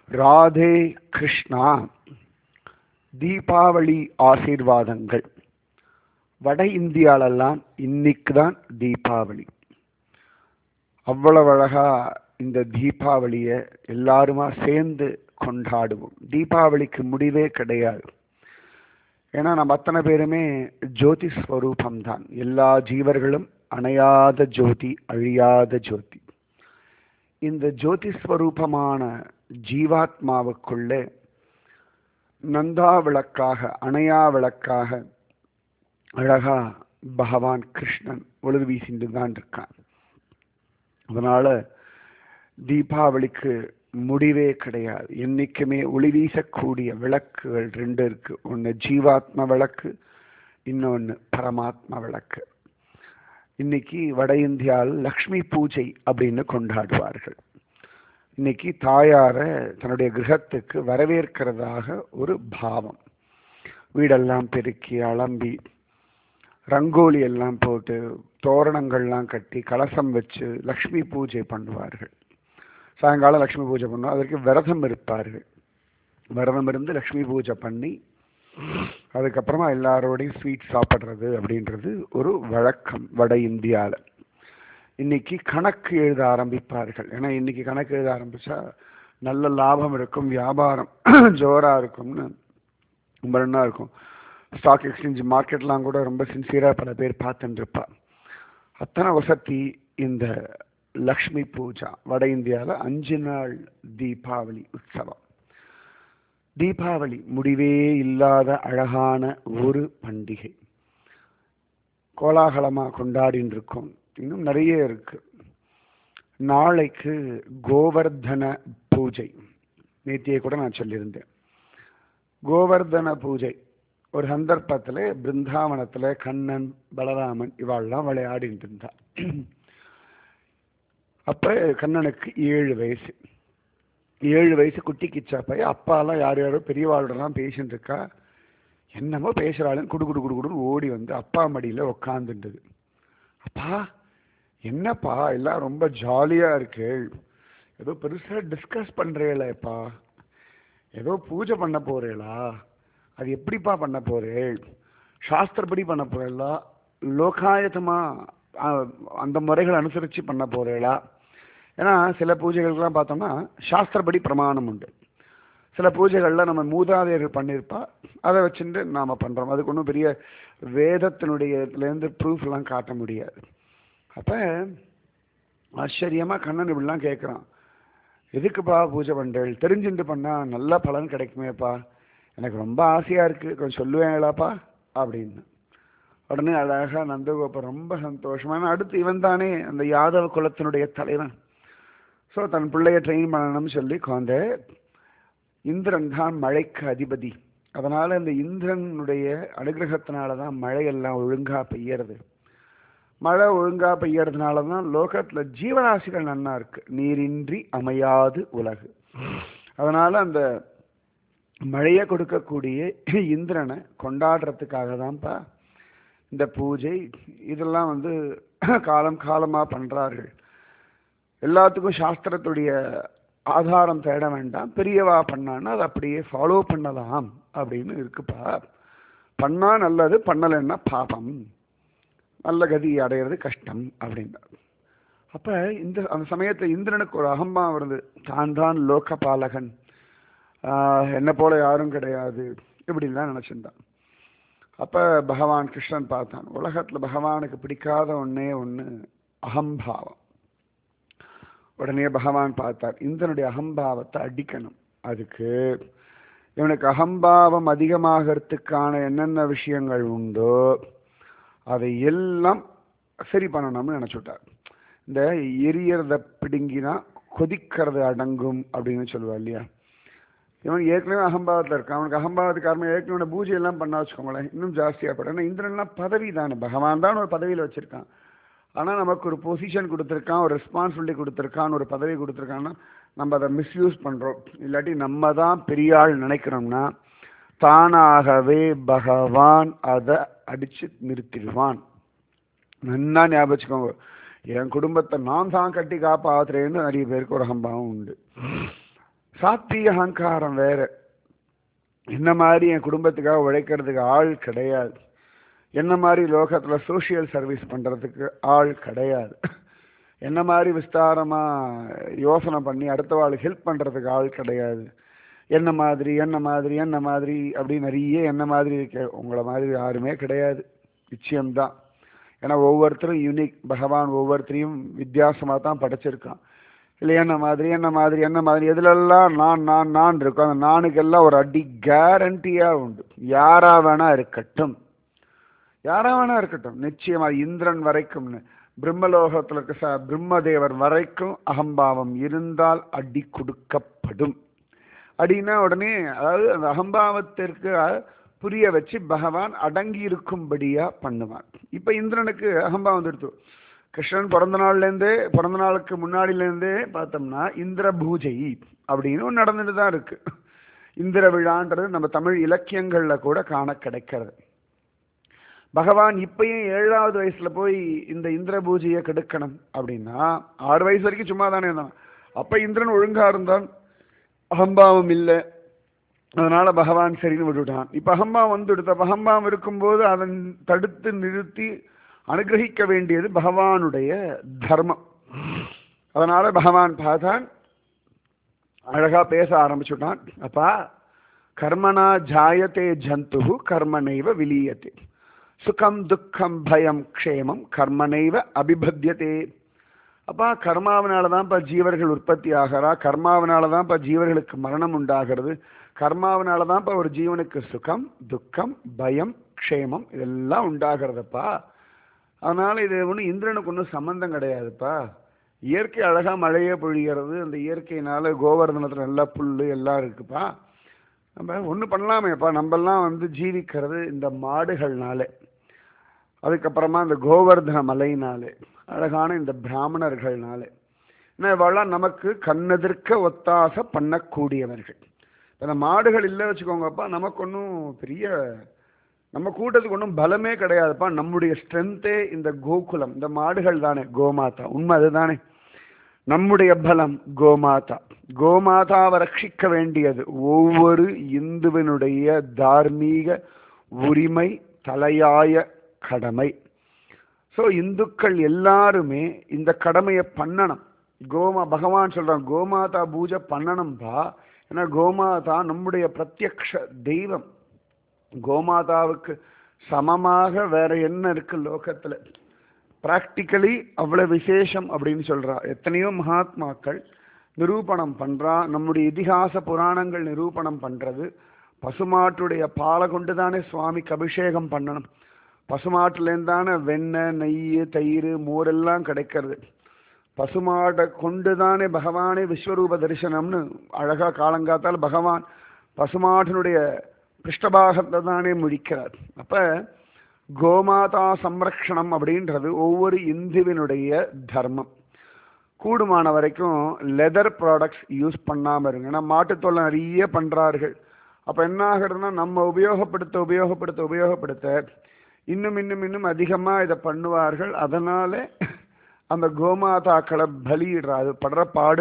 ராதே கிருஷ்ணா தீபாவளி ஆசீர்வாதங்கள் வட இந்தியாலெல்லாம் இன்னைக்கு தான் தீபாவளி அவ்வளவு அழகா இந்த தீபாவளியை எல்லாருமா சேர்ந்து கொண்டாடுவோம் தீபாவளிக்கு முடிவே கிடையாது ஏன்னா நம்ம அத்தனை பேருமே ஜோதி ஸ்வரூபம் தான் எல்லா ஜீவர்களும் அணையாத ஜோதி அழியாத ஜோதி இந்த ஜோதி ஸ்வரூபமான ஜீவாத்மாவுக்குள்ளே நந்தா விளக்காக அணையா விளக்காக அழகா பகவான் கிருஷ்ணன் ஒழுது வீசிட்டு தான் இருக்கான் அதனால தீபாவளிக்கு முடிவே கிடையாது என்னைக்குமே ஒளி வீசக்கூடிய விளக்குகள் ரெண்டு இருக்கு ஒன்று ஜீவாத்ம விளக்கு இன்னொன்று பரமாத்ம விளக்கு இன்னைக்கு வட இந்தியாவில் லக்ஷ்மி பூஜை அப்படின்னு கொண்டாடுவார்கள் இன்னைக்கு தாயார தன்னுடைய கிரகத்துக்கு வரவேற்கிறதாக ஒரு பாவம் வீடெல்லாம் பெருக்கி அலம்பி ரங்கோலி எல்லாம் போட்டு தோரணங்கள்லாம் கட்டி கலசம் வச்சு லக்ஷ்மி பூஜை பண்ணுவார்கள் சாயங்காலம் லக்ஷ்மி பூஜை பண்ணுவோம் அதற்கு விரதம் இருப்பார்கள் விரதம் இருந்து லக்ஷ்மி பூஜை பண்ணி அதுக்கப்புறமா எல்லாரோடையும் ஸ்வீட் சாப்பிட்றது அப்படின்றது ஒரு வழக்கம் வட இந்தியாவில் இன்னைக்கு கணக்கு எழுத ஆரம்பிப்பார்கள் ஏன்னா இன்னைக்கு கணக்கு எழுத ஆரம்பிச்சா நல்ல லாபம் இருக்கும் வியாபாரம் ஜோரா இருக்கும்னு ரொம்ப நல்லா இருக்கும் ஸ்டாக் எக்ஸ்சேஞ்ச் மார்க்கெட்லாம் கூட ரொம்ப சின்சியராக பல பேர் பார்த்துட்டு இருப்பா அத்தனை வசதி இந்த லக்ஷ்மி பூஜா வட இந்தியாவில் அஞ்சு நாள் தீபாவளி உற்சவம் தீபாவளி முடிவே இல்லாத அழகான ஒரு பண்டிகை கோலாகலமாக கொண்டாடின்னு இருக்கோம் இன்னும் நிறைய இருக்கு நாளைக்கு கோவர்தன பூஜை நேத்தியை கூட நான் சொல்லியிருந்தேன் கோவர்தன பூஜை ஒரு சந்தர்ப்பத்தில் பிருந்தாவனத்தில் கண்ணன் பலராமன் இவாள்லாம் விளையாடிட்டு இருந்தா அப்போ கண்ணனுக்கு ஏழு வயசு ஏழு வயசு குட்டி கிச்சா பையன் அப்பாலாம் யார் யாரோ பெரியவாளோடலாம் பேசிட்டு இருக்கா என்னமோ பேசுகிறாளுன்னு குடு குடு குடு குடுன்னு ஓடி வந்து அப்பா மடியில் உக்காந்துட்டுது அப்பா என்னப்பா எல்லாம் ரொம்ப ஜாலியாக இருக்கு ஏதோ பெருசாக டிஸ்கஸ் பண்ணுறீங்களேப்பா ஏதோ பூஜை பண்ண போறீங்களா அது எப்படிப்பா பண்ண போறேள் சாஸ்திரப்படி பண்ண போறீங்களா லோகாயத்தமாக அந்த முறைகளை அனுசரித்து பண்ண போறீங்களா ஏன்னா சில பூஜைகளுக்கெல்லாம் பார்த்தோம்னா சாஸ்திரப்படி பிரமாணம் உண்டு சில பூஜைகளில் நம்ம மூதாதையர்கள் பண்ணியிருப்பா அதை வச்சுட்டு நாம் பண்ணுறோம் அதுக்கு ஒன்றும் பெரிய வேதத்தினுடைய இதுலேருந்து ப்ரூஃப்லாம் காட்ட முடியாது அப்போ ஆச்சரியமாக கண்ணன் இப்படிலாம் கேட்குறான் எதுக்குப்பா பூஜை பண்ணுறேள் தெரிஞ்சுட்டு பண்ணால் நல்ல பலன் கிடைக்குமேப்பா எனக்கு ரொம்ப ஆசையாக இருக்குது கொஞ்சம் சொல்லுவேங்களாப்பா அப்படின்னு உடனே அழகாக நந்தகோபர் ரொம்ப சந்தோஷமான அடுத்து இவன் தானே அந்த யாதவ குலத்தினுடைய தலைவன் ஸோ தன் பிள்ளைய ட்ரெயின் பண்ணணும்னு சொல்லி குழந்த இந்திரன் தான் மழைக்கு அதிபதி அதனால் இந்த இந்திரனுடைய அனுகிரகத்தினால தான் மழையெல்லாம் ஒழுங்காக பெய்யறது மழை ஒழுங்காக பெய்யறதுனால தான் லோகத்தில் ஜீவராசிகள் நன்னா இருக்கு நீரின்றி அமையாது உலகு அதனால் அந்த மழையை கொடுக்கக்கூடிய இந்திரனை கொண்டாடுறதுக்காக தான்ப்பா இந்த பூஜை இதெல்லாம் வந்து காலம் காலமாக பண்ணுறார்கள் எல்லாத்துக்கும் சாஸ்திரத்துடைய ஆதாரம் தேட வேண்டாம் பெரியவா பண்ணான்னா அதை அப்படியே ஃபாலோ பண்ணலாம் அப்படின்னு இருக்குப்பா பண்ணா நல்லது பண்ணலைன்னா பாபம் நல்ல கதி அடையிறது கஷ்டம் அப்படின்னார் அப்போ இந்த அந்த சமயத்தில் இந்திரனுக்கு ஒரு அகம்பா வருது தான் தான் லோகபாலகன் என்னை போல யாரும் கிடையாது இப்படின்லாம் நினச்சிருந்தான் அப்போ பகவான் கிருஷ்ணன் பார்த்தான் உலகத்தில் பகவானுக்கு பிடிக்காத ஒன்றே ஒன்று அகம்பாவம் உடனே பகவான் பார்த்தார் இந்திரனுடைய அகம்பாவத்தை அடிக்கணும் அதுக்கு இவனுக்கு அகம்பாவம் அதிகமாகிறதுக்கான என்னென்ன விஷயங்கள் உண்டோ அதை எல்லாம் சரி பண்ணணும்னு நினச்சுட்டார் இந்த எரியறத பிடுங்கினா கொதிக்கிறது அடங்கும் அப்படின்னு சொல்லுவா இல்லையா இவன் ஏற்கனவே அகம்பாவத்தில் இருக்கான் அவனுக்கு அகம்பாவத்துக்கு காரணம் ஏற்கனவே பூஜை எல்லாம் பண்ணா வச்சுக்கோங்களேன் இன்னும் ஜாஸ்தியாக படும் ஏன்னா இந்திரன்லாம் பதவி தானே பகவான் தான் ஒரு பதவியில் வச்சுருக்கான் ஆனால் நமக்கு ஒரு பொசிஷன் கொடுத்துருக்கான் ஒரு ரெஸ்பான்சிபிலிட்டி கொடுத்துருக்கான் ஒரு பதவி கொடுத்துருக்கான்னா நம்ம அதை மிஸ்யூஸ் பண்ணுறோம் இல்லாட்டி நம்ம தான் பெரிய ஆள் நினைக்கிறோம்னா தானாகவே பகவான் அதை அடித்து நிறுத்திடுவான் நன்னா ஞாபகம் வச்சுக்கோங்க என் குடும்பத்தை நான் தான் கட்டி காப்பாத்துறேன்னு நிறைய பேருக்கு ஒரு அகம்பாவம் உண்டு சாத்வீக அகங்காரம் வேற என்ன மாதிரி என் குடும்பத்துக்காக உழைக்கிறதுக்கு ஆள் கிடையாது என்ன மாதிரி லோகத்தில் சோஷியல் சர்வீஸ் பண்ணுறதுக்கு ஆள் கிடையாது என்ன மாதிரி விஸ்தாரமாக யோசனை பண்ணி அடுத்த வாழ்க்கை ஹெல்ப் பண்ணுறதுக்கு ஆள் கிடையாது என்ன மாதிரி என்ன மாதிரி என்ன மாதிரி அப்படி நிறைய என்ன மாதிரி இருக்க உங்களை மாதிரி யாருமே கிடையாது நிச்சயம்தான் ஏன்னா ஒவ்வொருத்தரும் யூனிக் பகவான் ஒவ்வொருத்தரையும் வித்தியாசமாக தான் படைச்சிருக்கான் இல்லை என்ன மாதிரி என்ன மாதிரி என்ன மாதிரி எதுலெல்லாம் நான் நான் நான் இருக்கும் அந்த நானுக்கெல்லாம் ஒரு அடி கேரண்டியாக உண்டு யாரா வேணா இருக்கட்டும் யாரா வேணா இருக்கட்டும் நிச்சயமா இந்திரன் வரைக்கும்னு பிரம்மலோகத்தில் இருக்க ச பிரம்மதேவர் வரைக்கும் அகம்பாவம் இருந்தால் அடி கொடுக்கப்படும் அடின்னா உடனே அதாவது அந்த அகம்பாவத்திற்கு புரிய வச்சு பகவான் அடங்கி இருக்கும்படியா பண்ணுவான் இப்ப இந்திரனுக்கு அகம்பாவம் எடுத்து கிருஷ்ணன் பிறந்த நாள்லேருந்தே பிறந்த நாளுக்கு முன்னாடிலேருந்தே பார்த்தோம்னா இந்திர பூஜை அப்படின்னு ஒன்று நடந்துட்டு தான் இருக்கு இந்திர விழான்றது நம்ம தமிழ் இலக்கியங்கள்ல கூட காண கிடைக்கிறது பகவான் இப்பயும் ஏழாவது வயசுல போய் இந்த இந்திர பூஜையை கெடுக்கணும் அப்படின்னா ஆறு வயசு வரைக்கும் சும்மா தானே தான் அப்ப இந்திரன் ஒழுங்கா இருந்தான் அகம்பாவம் இல்லை அதனால பகவான் சரின்னு விட்டுட்டான் இப்ப அகம்பாவம் வந்து எடுத்த அகம்பாவம் இருக்கும்போது அதன் தடுத்து நிறுத்தி அனுகிரகிக்க வேண்டியது பகவானுடைய தர்மம் அதனால பகவான் பார்த்தான் அழகா பேச ஆரம்பிச்சுட்டான் அப்பா கர்மனா ஜாயத்தே ஜந்து கர்மனைவ விலீயத்தே சுகம் துக்கம் பயம் க்ஷேமம் கர்மனைவ அபிபத்தியதே அப்பா கர்மாவினால தான்ப்பா ஜீவர்கள் உற்பத்தி ஆகிறா கர்மாவினால தான்ப்பா ஜீவர்களுக்கு மரணம் உண்டாகிறது கர்மாவினால தான்ப்பா ஒரு ஜீவனுக்கு சுகம் துக்கம் பயம் க்ஷேமம் இதெல்லாம் உண்டாகிறதுப்பா அதனால இது ஒன்றும் இந்திரனுக்கு ஒன்றும் சம்மந்தம் கிடையாதுப்பா இயற்கை அழகா மழையே பொழிகிறது அந்த இயற்கையினால கோவர்தனத்தில் நல்லா புல் எல்லாம் இருக்குப்பா நம்ம ஒன்று பண்ணலாமேப்பா நம்மெல்லாம் வந்து ஜீவிக்கிறது இந்த மாடுகள்னாலே அதுக்கப்புறமா இந்த கோவர்தன மலையினாலே அழகான இந்த பிராமணர்கள்னாலே ஏன்னா இவெல்லாம் நமக்கு கண்ணெதிர்க்க ஒத்தாசை பண்ணக்கூடியவர்கள் இந்த மாடுகள் இல்லை வச்சுக்கோங்கப்பா நமக்கு ஒன்றும் பெரிய நம்ம கூட்டத்துக்கு ஒன்றும் பலமே கிடையாதுப்பா நம்முடைய ஸ்ட்ரென்த்தே இந்த கோகுலம் இந்த மாடுகள் தானே கோமாதா உண்மை அதுதானே நம்முடைய பலம் கோமாதா கோமாதாவை ரட்சிக்க வேண்டியது ஒவ்வொரு இந்துவினுடைய தார்மீக உரிமை தலையாய கடமை ஸோ இந்துக்கள் எல்லாருமே இந்த கடமையை பண்ணணும் கோமா பகவான் சொல்றான் கோமாதா பூஜை பண்ணணும்பா ஏன்னா கோமாதா நம்முடைய பிரத்யக்ஷ தெய்வம் கோமாதாவுக்கு சமமாக வேற என்ன இருக்கு லோகத்துல பிராக்டிக்கலி அவ்வளவு விசேஷம் அப்படின்னு சொல்றா எத்தனையோ மகாத்மாக்கள் நிரூபணம் பண்றா நம்முடைய இதிகாச புராணங்கள் நிரூபணம் பண்றது பசுமாட்டுடைய பாலை கொண்டு தானே சுவாமிக்கு அபிஷேகம் பண்ணணும் பசுமாட்டுலேருந்து தானே வெண்ணெய் நெய் தயிர் மோரெல்லாம் கிடைக்கிறது பசுமாட்டை கொண்டு தானே பகவானே விஸ்வரூப தரிசனம்னு அழகா காலங்காத்தால் பகவான் பசுமாட்டினுடைய பிருஷ்டபாகத்தை தானே முடிக்கிறார் அப்ப கோமாதா சம்ரக்ஷணம் அப்படின்றது ஒவ்வொரு இந்துவினுடைய தர்மம் கூடுமான வரைக்கும் லெதர் ப்ராடக்ட்ஸ் யூஸ் பண்ணாமல் இருங்க ஏன்னா மாட்டுத்தோலை நிறைய பண்ணுறார்கள் அப்போ என்ன ஆகுறதுன்னா நம்ம உபயோகப்படுத்த உபயோகப்படுத்த உபயோகப்படுத்த இன்னும் இன்னும் இன்னும் அதிகமாக இதை பண்ணுவார்கள் அதனால அந்த கோமாதாக்களை பலியிடுறா அது படுற பாடு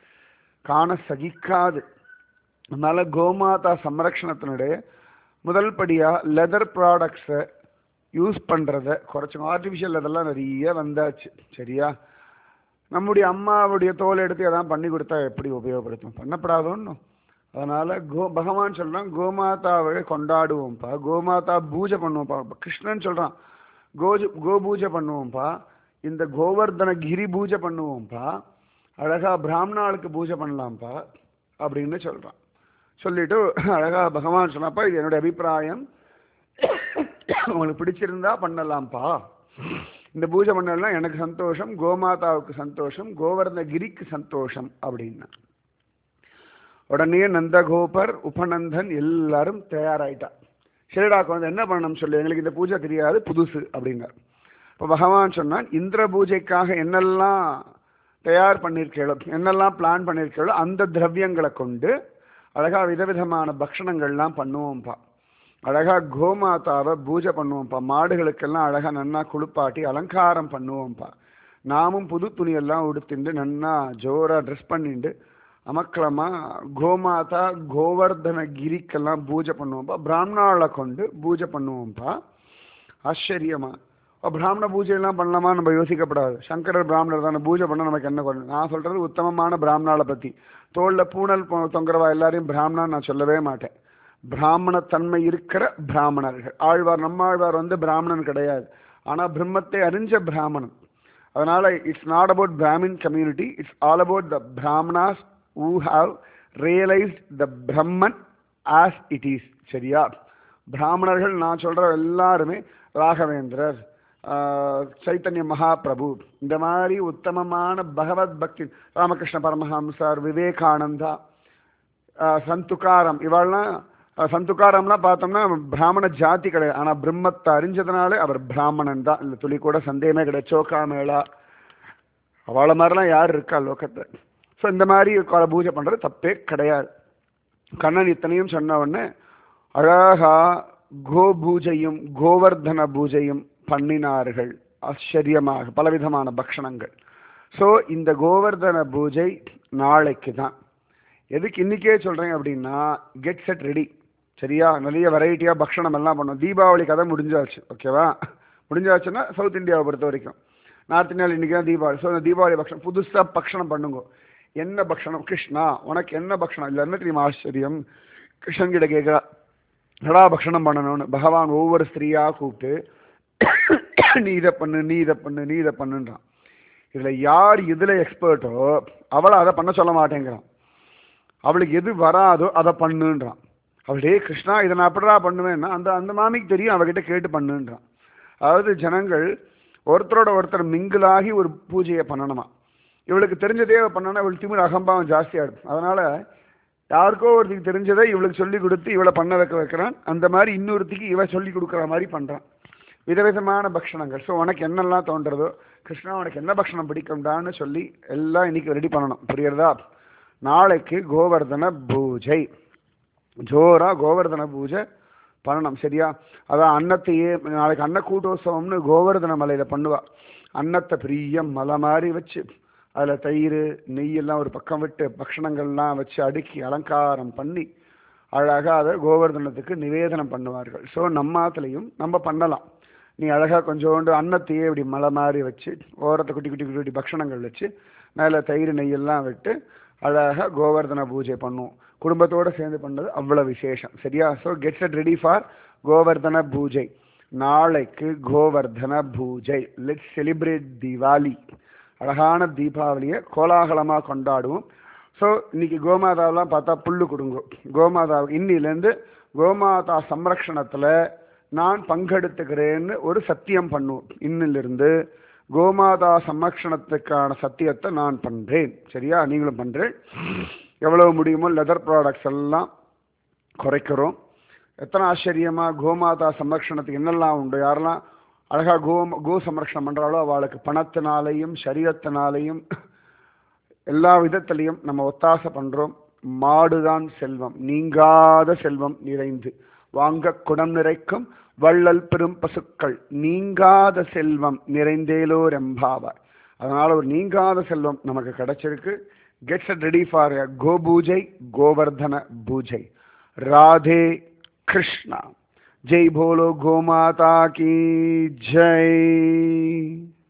காண சகிக்காது அதனால கோமாதா சம்ரக்ஷணத்தினுடைய முதல் படியாக லெதர் ப்ராடக்ட்ஸை யூஸ் பண்ணுறத குறைச்சோம் ஆர்டிஃபிஷியல் அதெல்லாம் நிறைய வந்தாச்சு சரியா நம்முடைய அம்மாவுடைய தோல் எடுத்து எதாவது பண்ணி கொடுத்தா எப்படி உபயோகப்படுத்தும் பண்ணப்படாதோன்னு அதனால கோ பகவான் சொல்றான் கோமாதாவை கொண்டாடுவோம்ப்பா கோமாதா பூஜை பண்ணுவோம்ப்பா கிருஷ்ணன் சொல்றான் கோஜு கோ பூஜை பண்ணுவோம்ப்பா இந்த கோவர்தன கிரி பூஜை பண்ணுவோம்ப்பா அழகா பிராமணாளுக்கு பூஜை பண்ணலாம்ப்பா அப்படின்னு சொல்றான் சொல்லிட்டு அழகா பகவான் சொன்னப்பா இது என்னுடைய அபிப்பிராயம் உங்களுக்கு பிடிச்சிருந்தா பண்ணலாம்ப்பா இந்த பூஜை பண்ணலாம் எனக்கு சந்தோஷம் கோமாதாவுக்கு சந்தோஷம் கோவர்தனகிரிக்கு சந்தோஷம் அப்படின்னா உடனே நந்தகோபர் உபநந்தன் எல்லாரும் தயாராயிட்டா சரிடா குழந்தை என்ன பண்ணணும் சொல்லு எங்களுக்கு இந்த பூஜை தெரியாது புதுசு அப்படின்னார் இப்போ பகவான் சொன்னான் இந்திர பூஜைக்காக என்னெல்லாம் தயார் பண்ணியிருக்கீங்களோ என்னெல்லாம் பிளான் பண்ணியிருக்கீங்களோ அந்த திரவியங்களை கொண்டு அழகா விதவிதமான பக்ஷணங்கள்லாம் பண்ணுவோம்ப்பா அழகா கோமாதாவை பூஜை பண்ணுவோம்ப்பா மாடுகளுக்கெல்லாம் அழகா நன்னா குளிப்பாட்டி அலங்காரம் பண்ணுவோம்ப்பா நாமும் புது துணியெல்லாம் உடுத்திண்டு நன்னா ஜோரா ட்ரெஸ் பண்ணிட்டு அமக்களமா கோமாதா கோவர்தன கிரிக்கெல்லாம் பூஜை பண்ணுவோம்ப்பா பிராமணாவை கொண்டு பூஜை பண்ணுவோம்ப்பா ஆச்சரியமா ஓ, பிராமண பூஜையெல்லாம் பண்ணலாமா நம்ம யோசிக்கப்படாது சங்கரர் பிராமணர் தானே பூஜை பண்ண நமக்கு என்ன பண்ணணும் நான் சொல்றது உத்தமமான பிராமணாவை பத்தி தோல்ல பூனல் பொ- தொங்குறவா எல்லாரையும் பிராமணான்னு நான் சொல்லவே மாட்டேன் பிராமணத்தன்மை இருக்கிற பிராமணர்கள் ஆழ்வார் நம்மாழ்வார் வந்து பிராமணன் கிடையாது ஆனா பிரம்மத்தை அறிஞ்ச பிராமணன் அதனால it's not about Brahmin community it's all about the Brahmanas who have realised the Brahman as it is சரியா பிராமணர்கள் நான் சொல்ற எல்லாருமே ராகவேந்திரர் ஆஹ், சைத்தன்ய மகாபிரபு இந்த மாதிரி உத்தமமான பகவத் பக்தி ராமகிருஷ்ண பரமஹம்சர் விவேகானந்தா ஆஹ், சந்துகாரம் இவாள்லாம் ஆஹ், சந்துகாரம்லாம் பார்த்தோம்னா பிராமண ஜாதி கிடையாது ஆனா பிரம்மத்தை அறிஞ்சதுனாலே அவர் பிராமணன் தான் இல்லை துளி கூட சந்தேகமே கிடையாது சோகாமேளா அவளை மாதிரிலாம் யார் இருக்கா லோகத்தை ஸோ இந்த மாதிரி கால பூஜை பண்றது தப்பே கிடையாது கண்ணன் இத்தனையும் சொன்ன உடனே அழகா கோ பூஜையும் கோவர்தன பூஜையும் பண்ணினார்கள் ஆச்சரியமாக பலவிதமான பக்ஷணங்கள் ஸோ இந்த கோவர்தன பூஜை நாளைக்கு தான் எதுக்கு இன்னைக்கே சொல்றேன் அப்படின்னா கெட் செட் ரெடி சரியா நிறைய வெரைட்டியா பக்ஷணம் எல்லாம் பண்ணோம் தீபாவளி கதை முடிஞ்சாச்சு ஓகேவா முடிஞ்சாச்சுன்னா சவுத் இந்தியாவை பொறுத்த வரைக்கும் நார்த் இந்தியாவில் இன்னைக்கு தான் தீபாவளி ஸோ இந்த தீபாவளி பக்ஷணம் புதுசா பக்ஷணம் பண்ணுங்க என்ன பக்ஷணம் கிருஷ்ணா உனக்கு என்ன பக்ஷணம் இல்லை என்ன தெரியுமா ஆச்சரியம் கிருஷ்ணன் கிட்ட கேட்கிறா என்னடா பக்ஷணம் பண்ணணும்னு பகவான் ஒவ்வொரு ஸ்திரீயா கூப்பிட்டு நீ இதை பண்ணு நீ இதை பண்ணு நீ இதை பண்ணுன்றான் இதுல யார் இதுல எக்ஸ்பர்ட்டோ அவளை அதை பண்ண சொல்ல மாட்டேங்கிறான் அவளுக்கு எது வராதோ அதை பண்ணுன்றான் அவளே கிருஷ்ணா இதை நான் எப்படிடா பண்ணுவேன்னா அந்த அந்த மாமிக்கு தெரியும் அவகிட்ட கேட்டு பண்ணுன்றான் அதாவது ஜனங்கள் ஒருத்தரோட ஒருத்தர் மிங்கிளாகி ஒரு பூஜையை பண்ணணுமா இவளுக்கு தெரிஞ்சதே அவ பண்ணனா இவள் திமிர் அகம்பாவம் ஜாஸ்தியாயிடும் அதனால யாருக்கோ ஒருத்திக்கு தெரிஞ்சதை இவளுக்கு சொல்லி கொடுத்து இவளை பண்ண வைக்க வைக்கிறான் அந்த மாதிரி இன்னொருத்திக்கு இவ சொல்லி கொடுக்குற மாதிரி பண்றான் விதவிதமான பக்ஷணங்கள் ஸோ உனக்கு என்னெல்லாம் தோன்றதோ கிருஷ்ணா உனக்கு என்ன பக்ஷணம் பிடிக்கும்டான்னு சொல்லி எல்லாம் இன்னைக்கு ரெடி பண்ணணும் புரியுறதா நாளைக்கு கோவர்தன பூஜை ஜோரா கோவர்தன பூஜை பண்ணணும் சரியா அதான் அன்னத்தையே நாளைக்கு அன்ன கூட்டோத்சவம்னு கோவர்தன மலையில பண்ணுவா அன்னத்தை பெரிய மலை மாதிரி வச்சு அதுல தயிர் நெய் எல்லாம் ஒரு பக்கம் விட்டு பக்ஷணங்கள்லாம் வச்சு அடுக்கி அலங்காரம் பண்ணி அழகா அதை கோவர்தனத்துக்கு நிவேதனம் பண்ணுவார்கள் ஸோ நம்ம ஆத்துலையும் நம்ம பண்ணலாம் நீ அழகா கொஞ்சோண்டு அன்னத்தையே இப்படி மலை மாதிரி வச்சு ஓரத்தை குட்டி குட்டி குட்டி குட்டி பக்ஷணங்கள் வச்சு மேலே தயிர் நெய்யெல்லாம் விட்டு அழகா கோவர்தன பூஜை பண்ணுவோம் குடும்பத்தோட சேர்ந்து பண்ணது அவ்வளவு விசேஷம் சரியா so gets it ready for Govardhan puja நாளைக்கு கோவர்தன பூஜை லெட் செலிப்ரேட் தீபாவளி அழகான தீபாவளியை கோலாகலமா கொண்டாடுவோம் ஸோ இன்னைக்கு கோமாதாவெல்லாம் பார்த்தா புல்லு கொடுங்க கோமாதாவுக்கு இன்னிலேருந்து கோமாதா சம்ரக்ஷணத்துல நான் பங்கெடுத்துக்கிறேன்னு ஒரு சத்தியம் பண்ணுவோம் இன்னிலிருந்து கோமாதா சம்ரக்ஷணத்துக்கான சத்தியத்தை நான் பண்றேன் சரியா நீங்களும் பண்றேன் எவ்வளவு முடியுமோ லெதர் ப்ராடக்ட்ஸ் எல்லாம் குறைக்கிறோம் எத்தனை ஆச்சரியமா கோமாதா சம்ரக்ஷணத்துக்கு என்னெல்லாம் உண்டு யாரெல்லாம் அழகா கோ கோ சம்ரக்ஷணம் பண்றாளோ அவளுக்கு பணத்தினாலையும் சரீரத்தினாலையும் எல்லா விதத்திலையும் நம்ம ஒத்தாசை பண்றோம் மாடுதான் செல்வம் நீங்காத செல்வம் நிறைந்து வாங்க குடம் நிறைக்கும் வள்ளல் பெரும் பசுக்கள் நீங்காத செல்வம் நிறைந்தேலோர் எம்பாவார் அதனால ஒரு நீங்காத செல்வம் நமக்கு கிடைச்சிருக்கு gets ready for go Puja Govardhan Puja Radhe Krishna ஜெய் போலோ கோமாதா கி ஜெய்